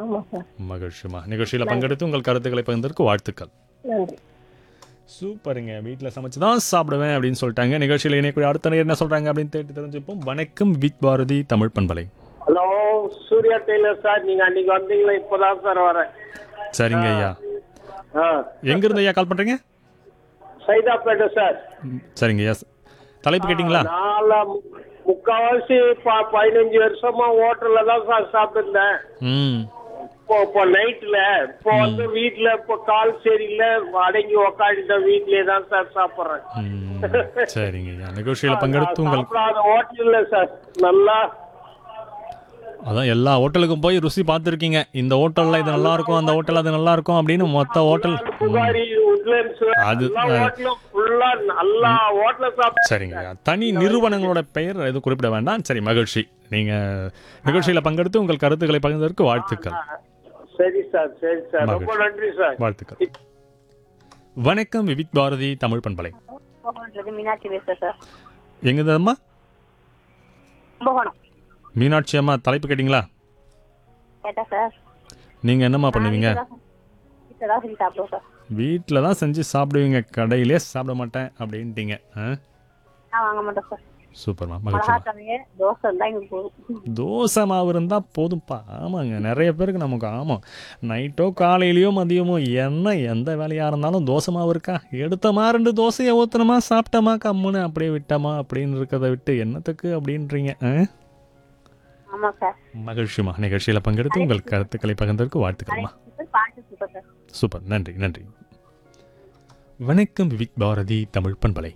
ஆமா சார் மகிழ்ச்சிமா நிகழ்ச்சியில் பங்கெடுத்து உங்கள் கருத்துக்களை பகிர்ந்ததற்கு வாழ்த்துக்கள் நன்றி சூப்பருங்க வீட்டில் சமைச்சு தான் சாப்பிடுவேன் அப்படின்னு சொல்லிட்டாங்க நிகழ்ச்சியில் இணையக்கூடிய அடுத்த நேரம் என்ன சொல்கிறாங்க அப்படின்னு தேடி தெரிஞ்சுப்போம் வணக்கம் வித் பாரதி தமிழ் பண்பலை ஹலோ சூர்யா டெய்லர் சார் நீங்க அன்னைக்கு வந்தீங்களா இப்பதான் சார் வரேன் சரிங்க ஐயா ஆ எங்கேருந்து ஐயா கால் பண்ணுறீங்க சைதாப்பேட்டை சார் சரிங்க ஐயா தலைப்பு கேட்டிங்களா நாலு முக்கால்வாசி ப- பதினஞ்சு வருஷமா ஹோட்டல்ல தான் சார் சாப்பிட்டுருந்தேன் ம் இப்போ இப்போ நைட்ல இப்போ வந்து வீட்டுல இப்போ கால் சரியில்லை அடங்கி உக்காந்துட்டேன் வீட்லயே தான் சார் சாப்பிடுறேன் ம், சரிங்க ஐயா நிகழ்ச்சியில் பங்கெடுத்து உங்கள் சாப்பிடாத ஹோட்டல் இல்ல சார் நல்லா அதான் எல்லா ஹோட்டலுக்கும் போய் ருசி பார்த்துருக்கீங்க இந்த ஹோட்டலில் இது நல்லா இருக்கும் அந்த ஹோட்டல் அது நல்லா இருக்கும் அப்படின்னு மொத்த ஹோட்டல் புகாரி உட்லண்ட்ஸ் அது- எல்லா ஹோட்டலும் ஃபுல்லா நல்லா ஹோட்டல சாப்பிட்டு சரிங்க ஐயா தனி நிறுவனங்களோட பெயர் எதுவும் குறிப்பிட வேண்டாம் சரி மகிழ்ச்சி நீங்கள் நிகழ்ச்சியில் பங்கெடுத்து உங்கள் கருத்துக்களை பகிர்ந்ததற்கு வாழ்த்துக்கள் சரி சார் சரி சார் ரொம்ப மகிழ்ச்சி. நன்றி சார் வாழ்த்துக்கள் வணக்கம் விவித் பாரதி தமிழ் பண்பலை கும்பகோணத்துலேருந்து மீனாட்சி பேசுகிறேன் சார் எங்கதம்மா கும்பகோணம் மீனாட்சி அம்மா தலைப்பு கேட்டிங்களா கேட்டா சார் நீங்கள் என்னம்மா பண்ணுவீங்க வீட்டில் தான் செஞ்சு சாப்பிடுவோம் சார் வீட்டில் தான் செஞ்சு சாப்பிடுவீங்க கடையிலே சாப்பிட மாட்டேன் அப்படின்ட்டீங்க ஆ நான் வாங்க மாட்டோம் சார் சூப்பர்மா மிளகா மகிழ்ச்சிமா சமையல் தோசை இருந்தால் எங்களுக்கு போதும் தோசை மாவு இருந்தால் போதும்ப்பா ஆமாங்க நிறைய பேருக்கு நமக்கு ஆமாம் நைட்டோ காலையிலையோ மதியமோ என்ன எந்த வேலையாக இருந்தாலும் தோசை மாவு இருக்கா எடுத்தமா ரெண்டு தோசையை ஊற்றுனமா சாப்பிட்டோமா கம்முன்னு அப்படியே விட்டோமா அப்படின்னு இருக்கிறத விட்டு என்னத்துக்கு அப்படின்றீங்க ஆ? ஆமாம் சார் மகிழ்ச்சிமா நிகழ்ச்சியில் பங்கெடுத்து உங்கள் கருத்துக்களை பகிர்ந்ததற்கு வாழ்த்துக்கள்மா சூப்பர் பாட்டு சூப்பர் சார் சூப்பர் நன்றி நன்றி வணக்கம் விவிக் பாரதி தமிழ் பண்பலை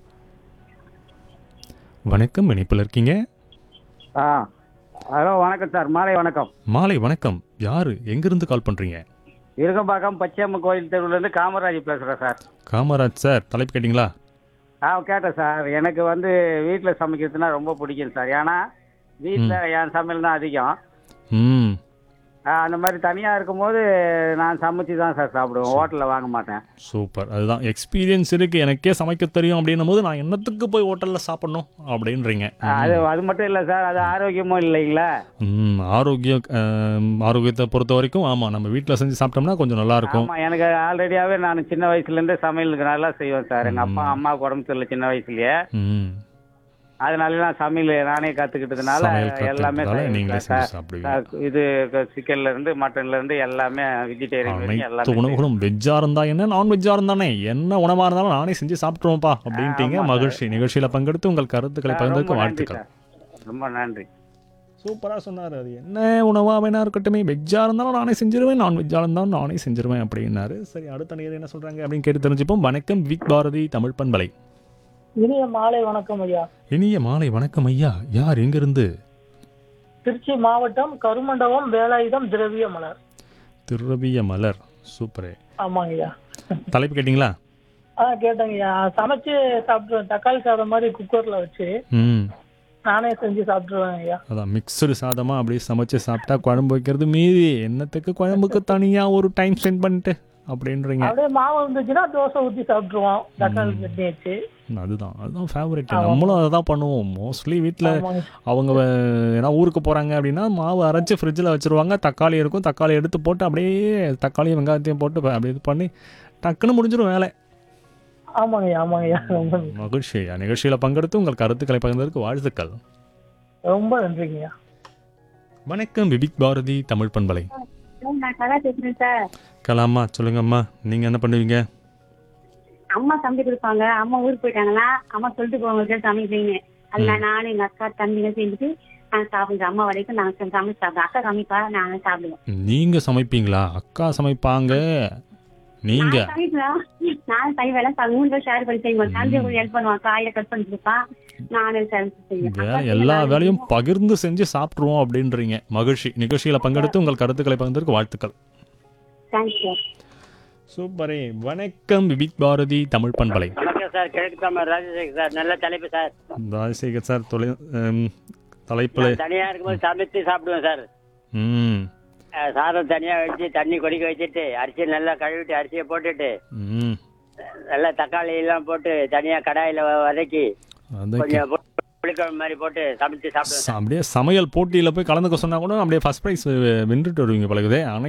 வணக்கம் இணைப்பில் இருக்கீங்க ஆ ஹலோ வணக்கம் சார் மாலை வணக்கம் மாலை வணக்கம் யாரு எங்கிருந்து கால் பண்றீங்க இருக்கம்பாக்கம் பச்சையம்மன் கோயில் தெருவுலேருந்து காமராஜ் பேசுகிறேன் சார் காமராஜ் சார் தலைப்பு கேட்டிங்களா ஆ கேட்டேன் சார் எனக்கு வந்து வீட்டில் சமைக்கிறதுனா ரொம்ப பிடிக்கும் சார் ஏன்னா வீட்டில் என் சமையல் தான் அதிகம் ம் ஆ, அந்த மாதிரி தனியாக இருக்கும்போது நான் சமைச்சு தான் சார் சாப்பிடுவேன் ஹோட்டலில் வாங்க மாட்டேன் சூப்பர் அதுதான் எக்ஸ்பீரியன்ஸ் இருக்கு எனக்கே சமைக்க தெரியும் அப்படின்னும் போது நான் என்னத்துக்கு போய் ஹோட்டலில் சாப்பிடணும் அப்படின்றீங்க ஆ, அது அது மட்டும் இல்லை சார் அது ஆரோக்கியமும் இல்லைங்களா ம் ஆரோக்கியம் ஆம், ஆரோக்கியத்தை பொறுத்த வரைக்கும் ஆமாம் நம்ம வீட்டில் செஞ்சு சாப்பிட்டோம்னா கொஞ்சம் நல்லா இருக்கும் ஆமாம் எனக்கு ஆல்ரெடியாகவே நான் சின்ன வயசுலேருந்தே சமையலுக்கு நல்லா செய்வேன் சார் எங்கள் அப்பா அம்மா உடம்பு சரியில்லை சின்ன வயசுலயே ம் அதனால நான் சமையல் நானே கற்றுக்கிட்டதுனால சமையல் எல்லாமே கற்றுக்கிறதால செய்வேன் நீங்களே சார். செஞ்சு சாப்பிடுவீங்க ஆ, இது சிக்கன்ல இருந்து மட்டன்ல இருந்து எல்லாமே வெஜிடேரியன் வரைக்கும் அனைத்து எல்லாமே உணவுகளும் வெஜ்ஜா இருந்தா என்ன நான் வெஜ்ஜா இருந்தானே என்ன உணவா இருந்தாலும் நானே செஞ்சு சாப்பிட்டுருவோம்ப்பா அப்படின்ட்டீங்க ஆமா சார். மகிழ்ச்சி நிகழ்ச்சியில பங்கெடுத்து உங்கள் கருத்துக்களை சார், பகிர்ந்ததுக்கு ரொம்ப நன்றி வாழ்த்துக்கள் சார். ரொம்ப நன்றி சூப்பரா சொன்னாரு அது என்ன உணவா வேணா இருக்கட்டுமே வெஜ்ஜா இருந்தாலும் நானே செஞ்சிருவேன் நான் வெஜ்ஜா இருந்தாலும் நானே செஞ்சிருவேன் அப்படின்னாரு சரி அடுத்த நேரம் என்ன சொல்றாங்க அப்படின்னு கேட்டு தெரிஞ்சுப்போம் வணக்கம் விக் பாரதி தமிழ் பண்பலை இனிய மாலை வணக்கம் ஐயா இனிய மாலை வணக்கம் ஐயா யார் எங்கிருந்து திருச்சி மாவட்டம் கருமண்டபம் வேலாயுதம் திரவிய மலர் திருரவிய மலர் சூப்பரே ஆமாங்க ஐயா தலைப்பு கேட்டிங்களா ஆ கேட்டேங்க ஐயா சமைச்சு சாப்பிடுவேன் தக்காளி சாதம் மாதிரி குக்கர்ல வச்சு ம் நானே செஞ்சு சாப்பிடுவேன் ஐயா அதான் மிக்சடு சாதமாக அப்படியே சமைச்சு சாப்பிட்டா குழம்பு வைக்கிறது மீதி என்னத்துக்கு குழம்புக்கு தனியாக ஒரு டைம் ஸ்பெண்ட் பண்ணிட்டு அப்படின்றீங்க அப்படியே மாவு இருந்துச்சுன்னா தோசை ஊத்தி சாப்பிட்டுருவோம் தக்காளி சட்னி வச்சு அதுதான் அதுதான் ஃபேவரட் நம்மளும் அதை தான் பண்ணுவோம் மோஸ்ட்லி வீட்டில் ஆமாங்க. அவங்க வ- ஏன்னா ஊருக்கு போகிறாங்க அப்படின்னா மாவு அரைச்சி ஃப்ரிட்ஜில் வச்சுருவாங்க தக்காளி இருக்கும் தக்காளி எடுத்து போட்டு அப்படியே தக்காளியும் வெங்காயத்தையும் போட்டு ப- அப்படியே இது பண்ணி டக்குன்னு முடிஞ்சிடும் வேலை ஆமாங்க ஐயா ஆமாங்க ஐயா ரொம்ப மகிழ்ச்சி ஐயா நிகழ்ச்சியில் பங்கெடுத்து உங்கள் கருத்துக்களை பகிர்ந்ததற்கு வாழ்த்துக்கள் ரொம்ப நன்றிங்க ஐயா வணக்கம் விபிக் பாரதி தமிழ் பண்பலை நான் கலா பேசுகிறேன் சார் கலாமா சொல்லுங்கம்மா நீங்கள் என்ன பண்ணுவீங்க அம்மா சமைச்சு கொடுப்பாங்க அம்மா ஊருக்கு போயிட்டாங்கன்னா அம்மா சொல்லிட்டு போவாங்க சமைப்பீங்க அது நான் நானும் எங்க அக்கா தம்பிங்க செஞ்சுட்டு நான் சாப்பிடுறேன் அம்மா வரைக்கும் நான் சமைச்சு சாப்பிடுவேன் அக்கா சமைப்பா நான் சாப்பிடுவேன் நீங்கள் சமைப்பீங்களா அக்கா சமைப்பாங்க நீங்கள் நான் சமைப்பேன் நான் சமைப்பேன் சார் மூணு பேர் ஷேர் பண்ணி செய்வோம் தம்பி கொஞ்சம் ஹெல்ப் பண்ணுவான் காயில கட் பண்ணி கொடுப்பான் நானும் சமைச்சு செய்வேன் வேலை அக்கா எல்லா செய்வேன், வேலையும் நானும் பகிர்ந்து செஞ்சு சாப்பிட்ருவோம் அப்படின்றீங்க மகிழ்ச்சி நிகழ்ச்சியில் பங்கெடுத்து உங்கள் கருத்துக்களை பகிர்ந்ததற்கு வாழ்த்துக்கள் தேங்க்ஸ் சார் சூப்பரே வணக்கம் விபிக் பாரதி தமிழ் பண்பலை வணக்கம் சார் கிழக்கு தமிழ் ராஜசேகர் சார் நல்ல தலைப்பு சார் ராஜசேகர் சார் தொலை ம், தலைப்பில் நான் தனியா இருக்கும்போது சமைத்து சாப்பிடுவேன் சார் ம் அஹ் சாதம் தனியா வச்சு தண்ணி கொதிக்க வச்சுட்டு அரிசியை நல்லா கழுவிட்டு அரிசியை போட்டுட்டு ம் நல்லா தக்காளி எல்லாம் போட்டு தனியா கடாயில வ- வதக்கி அதான் கொஞ்சம் பு- புளிக்குழம்பு மாதிரி போட்டு சமைச்சு சாப்பிடுவேன் ச- அப்படியே சமையல் போட்டியில் போய் கலந்துக்க சொன்னா கூட அப்படியே ஃபர்ஸ்ட் ப்ரைஸ் வென்றுட்டு வருவீங்க பழகுதே ஆனால்